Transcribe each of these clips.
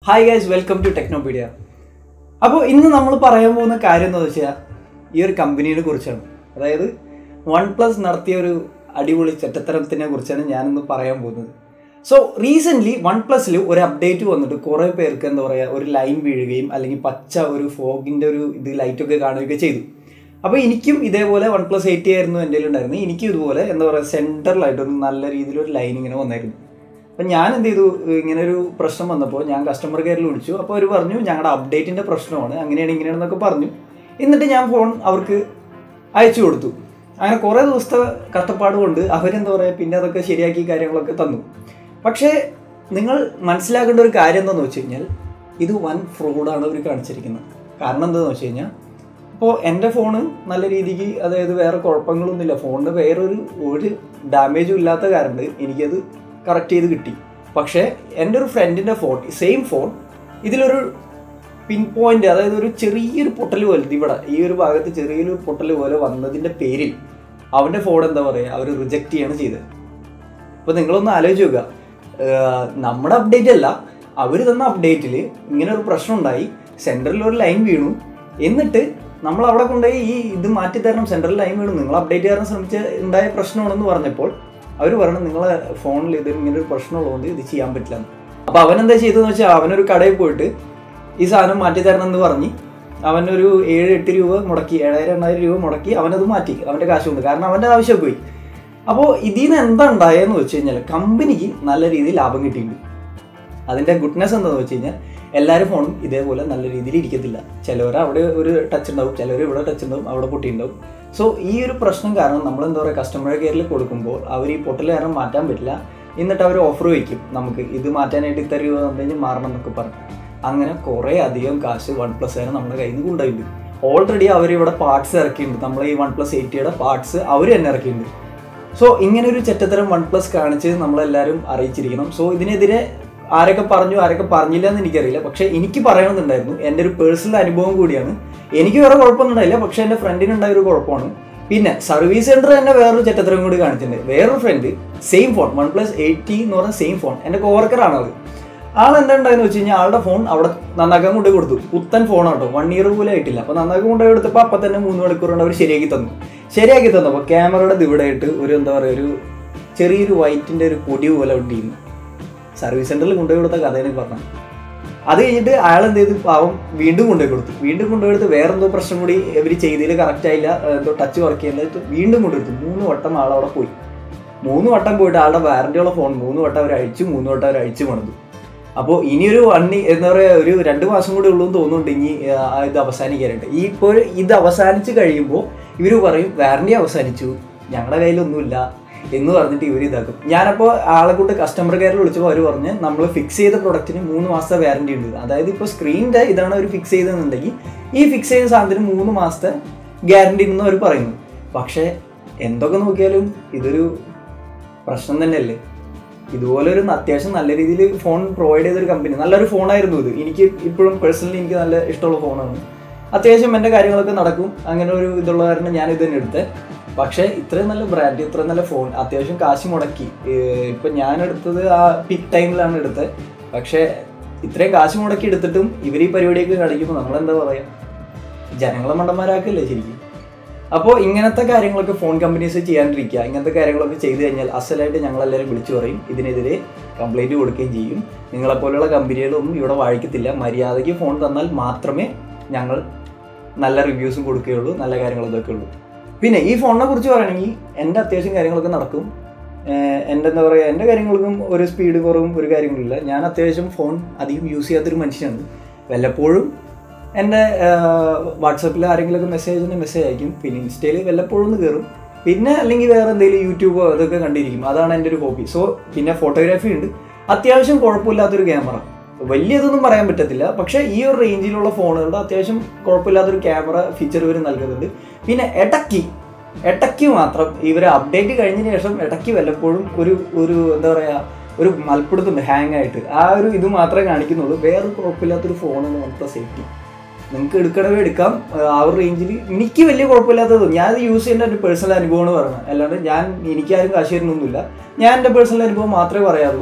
hi guys welcome to Technopedia അപ്പോൾ ഇന്ന് നമ്മൾ പറയാൻ പോകുന്ന കാര്യം എന്താണെന്ന് വെച്ചാൽ ഈ ഒരു കമ്പനിയെ കുറിച്ചാണ് അതായത് വൺ പ്ലസ് നടത്തിയ ഒരു അടിപൊളി ചെറ്റത്തരത്തിനെ കുറിച്ചാണ് ഞാനിന്ന് പറയാൻ പോകുന്നത് സോ റീസെൻ്റ്ലി വൺ പ്ലസ്സിൽ ഒരു അപ്ഡേറ്റ് വന്നിട്ട് കുറേ പേർക്ക് എന്താ പറയുക ഒരു ലൈൻ വീഴുകയും അല്ലെങ്കിൽ പച്ച ഒരു ഫോഗിൻ്റെ ഒരു ഇത് ലൈറ്റൊക്കെ കാണുകയൊക്കെ ചെയ്തു അപ്പോൾ എനിക്കും ഇതേപോലെ വൺ പ്ലസ് എയ്റ്റി ആയിരുന്നു എൻ്റെ ഉണ്ടായിരുന്നത് എനിക്കും ഇതുപോലെ എന്താ പറയുക സെൻറ്ററിലായിട്ട് ഒരു നല്ല രീതിയിൽ ഒരു ലൈൻ ഇങ്ങനെ വന്നായിരുന്നു അപ്പം ഞാൻ എന്ത് ചെയ്തു ഇങ്ങനെ ഒരു പ്രശ്നം വന്നപ്പോൾ ഞാൻ കസ്റ്റമർ കെയറിൽ വിളിച്ചു അപ്പോൾ അവർ പറഞ്ഞു ഞങ്ങളുടെ അപ്ഡേറ്റിൻ്റെ പ്രശ്നമാണ് അങ്ങനെയാണ് ഇങ്ങനെയാണെന്നൊക്കെ പറഞ്ഞു എന്നിട്ട് ഞാൻ ഫോൺ അവർക്ക് അയച്ചു കൊടുത്തു അങ്ങനെ കുറേ ദിവസത്തെ കഷ്ടപ്പാട് കൊണ്ട് അവരെന്താ പറയുക പിന്നെ അതൊക്കെ ശരിയാക്കി കാര്യങ്ങളൊക്കെ തന്നു പക്ഷേ നിങ്ങൾ മനസ്സിലാക്കേണ്ട ഒരു കാര്യം എന്താണെന്ന് വെച്ച് കഴിഞ്ഞാൽ ഇത് വൻ ഫ്രോഡാണ് അവർ കാണിച്ചിരിക്കുന്നത് കാരണം എന്താണെന്ന് വെച്ച് കഴിഞ്ഞാൽ ഇപ്പോൾ എൻ്റെ ഫോണ് നല്ല രീതിക്ക് അതായത് വേറെ കുഴപ്പങ്ങളൊന്നുമില്ല ഫോണിന് വേറൊരു ഒരു ഡാമേജും ഇല്ലാത്ത കാരണം എനിക്കത് കറക്റ്റ് ചെയ്ത് കിട്ടി പക്ഷേ എൻ്റെ ഒരു ഫ്രണ്ടിൻ്റെ ഫോൺ സെയിം ഫോൺ ഇതിലൊരു പിൻ പോയിന്റ് അതായത് ഒരു ചെറിയൊരു പൊട്ടൽ പോലെ ഇവിടെ ഈ ഒരു ഭാഗത്ത് ചെറിയൊരു പൊട്ടൽ പോലെ വന്നതിൻ്റെ പേരിൽ അവൻ്റെ ഫോൺ എന്താ പറയുക അവർ റിജക്റ്റ് ചെയ്യാണ് ചെയ്തത് അപ്പോൾ നിങ്ങളൊന്ന് ആലോചിച്ച് നോക്കുക ഏർ നമ്മുടെ അപ്ഡേറ്റ് അല്ല അവർ തന്ന അപ്ഡേറ്റിൽ ഇങ്ങനെ ഒരു പ്രശ്നം ഉണ്ടായി സെൻറ്ററിൽ ഒരു ലൈൻ വീണു എന്നിട്ട് നമ്മൾ അവിടെ കൊണ്ടുപോയി ഈ ഇത് മാറ്റി തരണം സെൻട്രൽ ലൈൻ വീണു നിങ്ങൾ അപ്ഡേറ്റ് ചെയ്യാൻ ശ്രമിച്ച ഉണ്ടായ പ്രശ്നമാണെന്ന് പറഞ്ഞപ്പോൾ അവർ പറഞ്ഞു നിങ്ങളെ ഫോണിൽ ഇത് ഇങ്ങനെ ഒരു പ്രശ്നമുള്ളതുകൊണ്ട് ഇത് ചെയ്യാൻ പറ്റില്ല അപ്പോൾ അവൻ എന്താ ചെയ്തതെന്ന് വെച്ചാൽ അവനൊരു കടയിൽ പോയിട്ട് ഈ സാധനം മാറ്റി തരണം എന്ന് പറഞ്ഞ് അവനൊരു ഏഴ് എട്ട് രൂപ മുടക്കി ഏഴായിരം എണ്ണായിരം രൂപ മുടക്കി അവനത് മാറ്റി അവൻ്റെ കാശ് കൊണ്ട് കാരണം അവൻ്റെ ആവശ്യം പോയി അപ്പോൾ ഇതിൽ നിന്ന് എന്താ ഉണ്ടായെന്ന് വെച്ച് കഴിഞ്ഞാൽ കമ്പനിക്ക് നല്ല രീതിയിൽ ലാഭം കിട്ടിയിട്ടുണ്ട് അതിൻ്റെ ഗുഡ്നെസ് എന്താണെന്ന് വെച്ച് കഴിഞ്ഞാൽ എല്ലാവരും ഫോണും ഇതേപോലെ നല്ല രീതിയിൽ ഇരിക്കത്തില്ല ചിലവർ അവിടെ ഒരു ടച്ച് ഉണ്ടാവും ചിലവർ ഇവിടെ ടച്ച് ഉണ്ടാവും അവിടെ പൊട്ടിയുണ്ടാവും സോ ഈ ഒരു പ്രശ്നം കാരണം നമ്മൾ എന്താ പറയുക കസ്റ്റമർ കെയറിൽ കൊടുക്കുമ്പോൾ അവർ ഈ പൊട്ടൽ കാരണം മാറ്റാൻ പറ്റില്ല എന്നിട്ട് അവർ ഓഫർ വയ്ക്കും നമുക്ക് ഇത് മാറ്റാനായിട്ട് ഇത്ര രൂപ തന്നു മാറണം എന്നൊക്കെ പറഞ്ഞു അങ്ങനെ കുറേ അധികം കാശ് വൺ പ്ലസ് ആണ് നമ്മുടെ കയ്യിൽ നിന്ന് കൊണ്ടുപോയിട്ടുണ്ട് ഓൾറെഡി അവർ ഇവിടെ പാർട്സ് ഇറക്കിയിട്ടുണ്ട് നമ്മളെ ഈ വൺ പ്ലസ് എയ്റ്റിയുടെ പാർട്സ് അവർ തന്നെ ഇറക്കിയിട്ടുണ്ട് സോ ഇങ്ങനെ ഒരു ചെറ്റത്തരം വൺ പ്ലസ് കാണിച്ച് നമ്മളെല്ലാവരും അറിയിച്ചിരിക്കണം സോ ഇതിനെതിരെ ആരൊക്കെ പറഞ്ഞു ആരൊക്കെ പറഞ്ഞില്ല എന്ന് എനിക്കറിയില്ല പക്ഷേ എനിക്ക് പറയണമെന്നുണ്ടായിരുന്നു എൻ്റെ ഒരു പേഴ്സണൽ അനുഭവം കൂടിയാണ് എനിക്ക് വേറെ കുഴപ്പമൊന്നും ഉണ്ടായില്ല പക്ഷേ എൻ്റെ ഫ്രണ്ടിനുണ്ടായ ഒരു കുഴപ്പമാണ് പിന്നെ സർവീസ് സെൻറ്റർ തന്നെ വേറൊരു ചെറ്റത്തരം കൂടി കാണിച്ചിട്ടുണ്ട് വേറൊരു friend same phone OnePlus eighty എന്ന് പറഞ്ഞ സെയിം ഫോൺ എൻ്റെ കോവർക്കറാണ് അത് ആൾ എന്താ ഉണ്ടായെന്ന് വെച്ച് കഴിഞ്ഞാൽ ആളുടെ ഫോൺ അവിടെ നന്നാക്കാൻ കൊണ്ടുപോയി കൊടുത്തു പുത്തൻ ഫോണാട്ടോ വൺ ഇയർ പോലും ആയിട്ടില്ല അപ്പോൾ നന്നാക്കാൻ കൊണ്ടുപോയി കൊടുത്തപ്പോൾ അപ്പം തന്നെ മൂന്ന് മണിക്കൂർ കൊണ്ട് അവർ ശരിയാക്കി തന്നു ശരിയാക്കി തന്നപ്പോൾ ക്യാമറയുടെ ഇവിടെ ആയിട്ട് ഒരു എന്താ പറയുക ഒരു ചെറിയൊരു വൈറ്റിൻ്റെ ഒരു പൊടി പോലെ ഉണ്ടായിരുന്നു സർവീസ് സെൻറ്ററിൽ കൊണ്ടുപോയി കൊടുത്ത കഥയാണ് പറഞ്ഞത് അത് കഴിഞ്ഞിട്ട് അയാൾ എന്ത് ചെയ്തു പാവം വീണ്ടും കൊണ്ടുപോയി കൊടുത്തു വീണ്ടും കൊണ്ടുപോയി കൊടുത്ത് വേറെ എന്തോ പ്രശ്നം കൂടി ഇവർ ചെയ്തതിൽ കറക്റ്റ് ആയില്ല എന്തോ ടച്ച് വർക്ക് ചെയ്യുന്നത് വീണ്ടും കൊണ്ടുകൊടുത്തു മൂന്ന് വട്ടം ആൾ അവിടെ പോയി മൂന്ന് വട്ടം പോയിട്ട് ആളുടെ വാറണ്ടിയുള്ള ഫോൺ മൂന്ന് വട്ടം അവർ അഴിച്ചു മൂന്ന് വട്ടം അവർ അഴിച്ചു പണിതു അപ്പോൾ ഇനിയൊരു വണ്ണി എന്താ പറയുക ഒരു രണ്ട് മാസം കൂടി ഉള്ളൂ എന്ന് തോന്നുന്നുണ്ട് ഇനി ആ, ഇത് അവസാനിക്കാനായിട്ട് ഈ ഇപ്പോൾ ഇത് അവസാനിച്ച് കഴിയുമ്പോൾ ഇവർ പറയും വാറണ്ടി അവസാനിച്ചു ഞങ്ങളുടെ കയ്യിലൊന്നുമില്ല എന്ന് പറഞ്ഞിട്ട് ഇവർ ഇതാക്കും ഞാനപ്പോൾ ആളെ കൊണ്ട് കസ്റ്റമർ കെയറിൽ വിളിച്ചപ്പോൾ അവർ പറഞ്ഞ് നമ്മൾ ഫിക്സ് ചെയ്ത പ്രൊഡക്റ്റിന് മൂന്ന് മാസത്തെ വാറണ്ടി ഉണ്ട് അതായത് ഇപ്പോൾ സ്ക്രീനിൻ്റെ ഇതാണ് അവർ ഫിക്സ് ചെയ്തതെന്നുണ്ടെങ്കിൽ ഈ ഫിക്സ് ചെയ്ത സാധനത്തിന് മൂന്ന് മാസത്തെ ഗ്യാരണ്ടി ഉണ്ടെന്ന് അവർ പറയുന്നു പക്ഷേ എന്തൊക്കെ നോക്കിയാലും ഇതൊരു പ്രശ്നം തന്നെയല്ലേ ഇതുപോലെ ഒരു അത്യാവശ്യം നല്ല രീതിയിൽ ഫോൺ പ്രൊവൈഡ് ചെയ്തൊരു കമ്പനി നല്ലൊരു ഫോണായിരുന്നു ഇത് എനിക്ക് ഇപ്പോഴും പേഴ്സണലി എനിക്ക് നല്ല ഇഷ്ടമുള്ള ഫോണാണ് അത്യാവശ്യം എൻ്റെ കാര്യങ്ങളൊക്കെ നടക്കും അങ്ങനെ ഒരു ഇതുള്ള കാരണം ഞാൻ ഇത് തന്നെ എടുത്തത് പക്ഷേ ഇത്രയും നല്ല ബ്രാൻഡ് ഇത്രയും നല്ല ഫോൺ അത്യാവശ്യം കാശ് മുടക്കി ഏർ ഇപ്പം ഞാൻ എടുത്തത് ആ പിക് ടൈമിലാണ് എടുത്തത് പക്ഷേ ഇത്രയും കാശ് മുടക്കി എടുത്തിട്ടും ഇവർ ഈ പരിപാടിയൊക്കെ കാണിക്കുമ്പോൾ നമ്മളെന്താ പറയുക ജനങ്ങളെ മണ്ടന്മാരാക്കില്ലേ ശരിക്കും അപ്പോൾ ഇങ്ങനത്തെ കാര്യങ്ങളൊക്കെ ഫോൺ കമ്പനീസ് ചെയ്യാണ്ടിരിക്കുക ഇങ്ങനത്തെ കാര്യങ്ങളൊക്കെ ചെയ്തു കഴിഞ്ഞാൽ അസലായിട്ട് ഞങ്ങളെല്ലാവരും വിളിച്ചു പറയും ഇതിനെതിരെ കംപ്ലൈൻറ്റ് കൊടുക്കുകയും ചെയ്യും നിങ്ങളെപ്പോലെയുള്ള കമ്പനികളൊന്നും ഇവിടെ വാഴിക്കത്തില്ല മര്യാദയ്ക്ക് ഫോൺ തന്നാൽ മാത്രമേ ഞങ്ങൾ നല്ല റിവ്യൂസും കൊടുക്കുകയുള്ളൂ നല്ല കാര്യങ്ങൾ ഇതൊക്കെ ഉള്ളൂ പിന്നെ ഈ ഫോണിനെ കുറിച്ച് പറയുകയാണെങ്കിൽ എൻ്റെ അത്യാവശ്യം കാര്യങ്ങളൊക്കെ നടക്കും ഏഹ് എൻ്റെ എന്താ പറയുക എൻ്റെ കാര്യങ്ങൾക്കും ഒരു സ്പീഡ് കുറവും ഒരു കാര്യങ്ങളില്ല ഞാൻ അത്യാവശ്യം ഫോൺ അധികം യൂസ് ചെയ്യാത്തൊരു മനുഷ്യനാണ് വല്ലപ്പോഴും എൻ്റെ വാട്സപ്പിൽ ആരെങ്കിലുമൊക്കെ മെസ്സേജിന് മെസ്സേജ് അയക്കും പിന്നെ ഇൻസ്റ്റയിൽ വല്ലപ്പോഴും ഒന്ന് കയറും പിന്നെ അല്ലെങ്കിൽ വേറെ എന്തെങ്കിലും യൂട്യൂബോ അതൊക്കെ കണ്ടിരിക്കും അതാണ് എൻ്റെ ഒരു ഹോബി സോ പിന്നെ ഫോട്ടോഗ്രാഫി ഉണ്ട് അത്യാവശ്യം കുഴപ്പമില്ലാത്തൊരു ക്യാമറ വലിയതൊന്നും പറയാൻ പറ്റത്തില്ല പക്ഷേ ഈ ഒരു റേഞ്ചിലുള്ള ഫോണുകളുടെ അത്യാവശ്യം കുഴപ്പമില്ലാത്തൊരു ക്യാമറ ഫീച്ചർ ഇവർ നൽകുന്നുണ്ട് പിന്നെ ഇടയ്ക്ക് ഇടയ്ക്ക് മാത്രം ഇവർ അപ്ഡേറ്റ് കഴിഞ്ഞതിന് ശേഷം ഇടയ്ക്ക് വല്ലപ്പോഴും ഒരു ഒരു എന്താ പറയുക ഒരു മൽപ്പിടുത്തുണ്ട് ഹാങ് ആയിട്ട് ആ ഒരു ഇത് മാത്രമേ കാണിക്കുന്നുള്ളൂ വേറെ കുഴപ്പമില്ലാത്തൊരു ഫോണാണ് വൺ പ്ലസ് എയ്റ്റി നിങ്ങൾക്ക് എടുക്കണവേ എടുക്കാം ആ, ആ ഒരു റേഞ്ചിൽ എനിക്ക് വലിയ കുഴപ്പമില്ലാത്തത് ഞാനത് യൂസ് ചെയ്യുന്ന എൻ്റെ പേഴ്സണൽ അനുഭവമാണ് പറയുന്നത് അല്ലാണ്ട് ഞാൻ എനിക്കാരും കാശ് തരുന്നൊന്നുമില്ല ഞാൻ എൻ്റെ പേഴ്സണൽ അനുഭവം മാത്രമേ പറയാറുള്ളൂ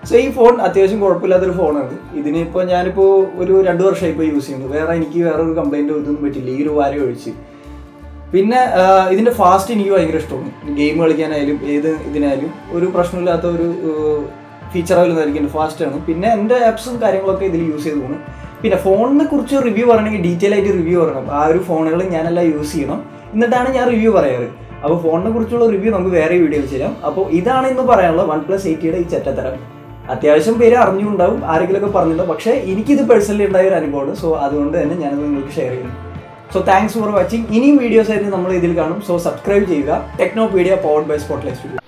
സോ ഈ ഫോൺ അത്യാവശ്യം കുഴപ്പമില്ലാത്തൊരു ഫോണാണ് ഇതിനിപ്പോൾ ഞാനിപ്പോൾ ഒരു രണ്ട് വർഷമായി ഇപ്പോൾ യൂസ് ചെയ്യുന്നു വേറെ എനിക്ക് വേറെ ഒരു കംപ്ലൈൻറ്റോ ഇതൊന്നും പറ്റില്ല ഈ ഒരു വാരം ഒഴിച്ച് പിന്നെ ആ, ഇതിന്റെ ഫാസ്റ്റ് എനിക്ക് ഭയങ്കര ഇഷ്ടമാണ് ഗെയിം കളിക്കാനായാലും ഏത് ഇതിനായാലും ഒരു പ്രശ്നമില്ലാത്ത ഒരു ഫീച്ചറായാലും ആയിരിക്കും ഫാസ്റ്റാണ് പിന്നെ എൻ്റെ ആപ്സും കാര്യങ്ങളൊക്കെ ഇതിൽ യൂസ് ചെയ്ത് പോകുന്നു പിന്നെ ഫോണിനെ കുറിച്ച് റിവ്യൂ പറയണമെങ്കിൽ ഡീറ്റെയിൽ ആയിട്ട് റിവ്യൂ പറയണം ആ ഒരു ഫോണുകൾ ഞാനെല്ലാം യൂസ് ചെയ്യണം എന്നിട്ടാണ് ഞാൻ റിവ്യൂ പറയാറ് അപ്പോൾ ഫോണിനെ കുറിച്ചുള്ള റിവ്യൂ നമുക്ക് വേറെ വീഡിയോ ചെയ്യാം അപ്പോൾ ഇതാണ് ഇന്ന് പറയാനുള്ളത് വൺ പ്ലസ് എയ്റ്റിയുടെ ഈ ചെറ്റത്തരം അത്യാവശ്യം പേര് അറിഞ്ഞുണ്ടാവും ആരെങ്കിലുമൊക്കെ പറഞ്ഞിട്ടുണ്ടാവും പക്ഷേ എനിക്കിത് പേഴ്സണലി ഉണ്ടായ ഒരു അനുഭവമാണ് സോ അതുകൊണ്ട് തന്നെ ഞാനത് നിങ്ങൾക്ക് ഷെയർ ചെയ്യുന്നു സോ താങ്ക്സ് ഫോർ വാച്ചിങ് ഇനിയും വീഡിയോസ് ആയിട്ട് നമ്മൾ ഇതിൽ കാണും സോ സബ്സ്ക്രൈബ് ചെയ്യുക Technopedia powered by spotlight studio